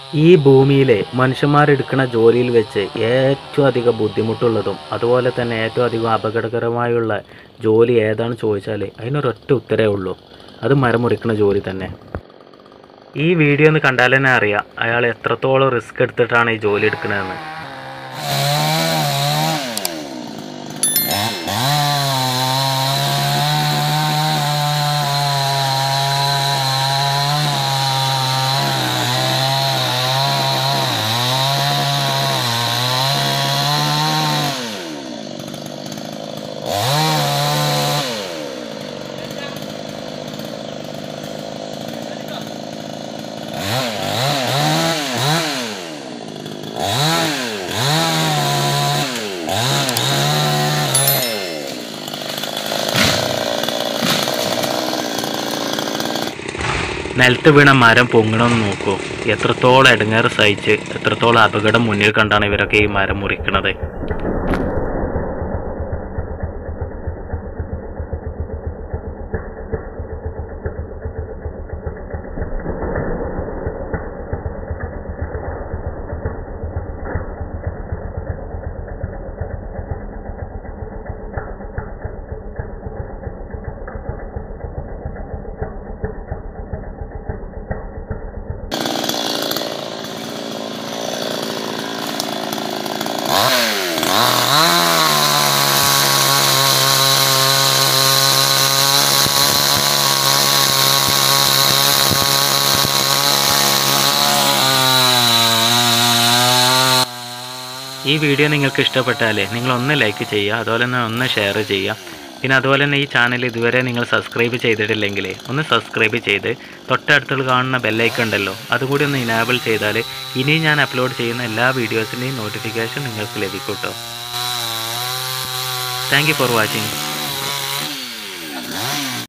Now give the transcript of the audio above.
ഈ ഭൂമിയിലെ മനുഷ്യന്മാരെടുക്കുന്ന ജോലിയിൽ വെച്ച് ഏറ്റവും അധികം ബുദ്ധിമുട്ടുള്ളതും അതുപോലെ തന്നെ ഏറ്റവും അധികം അപകടകരമായുള്ള ജോലി ഏതാണെന്ന് ചോദിച്ചാൽ അതിനൊരൊറ്റ ഉത്തരേ ഉള്ളൂ അത് മരം മുറിക്കുന്ന ജോലി തന്നെ ഈ വീഡിയോ ഒന്ന് കണ്ടാൽ തന്നെ അറിയാം അയാൾ എത്രത്തോളം റിസ്ക് എടുത്തിട്ടാണ് ഈ ജോലി എടുക്കുന്നതെന്ന് നിലത്ത് വീണ മരം പൊങ്ങണമെന്ന് നോക്കൂ എത്രത്തോളം ഇടങ്ങേറ് സഹിച്ച് എത്രത്തോളം അപകടം മുന്നിൽ കണ്ടാണ് ഇവരൊക്കെ ഈ മരം മുറിക്കണത് ഈ വീഡിയോ നിങ്ങൾക്ക് ഇഷ്ടപ്പെട്ടാൽ നിങ്ങൾ ഒന്ന് ലൈക്ക് ചെയ്യുക അതുപോലെ തന്നെ ഒന്ന് ഷെയർ ചെയ്യുക പിന്നെ അതുപോലെ തന്നെ ഈ ചാനൽ ഇതുവരെ നിങ്ങൾ സബ്സ്ക്രൈബ് ചെയ്തിട്ടില്ലെങ്കിൽ ഒന്ന് സബ്സ്ക്രൈബ് ചെയ്ത് തൊട്ടടുത്തുള്ള കാണുന്ന ബെല്ലൈക്കൺ ഉണ്ടല്ലോ അതുകൂടി ഒന്ന് ഇനാബിൾ ചെയ്താൽ ഇനി ഞാൻ അപ്ലോഡ് ചെയ്യുന്ന എല്ലാ വീഡിയോസിൻ്റെയും നോട്ടിഫിക്കേഷൻ നിങ്ങൾക്ക് ലഭിക്കും കേട്ടോ താങ്ക് യു ഫോർ വാച്ചിങ്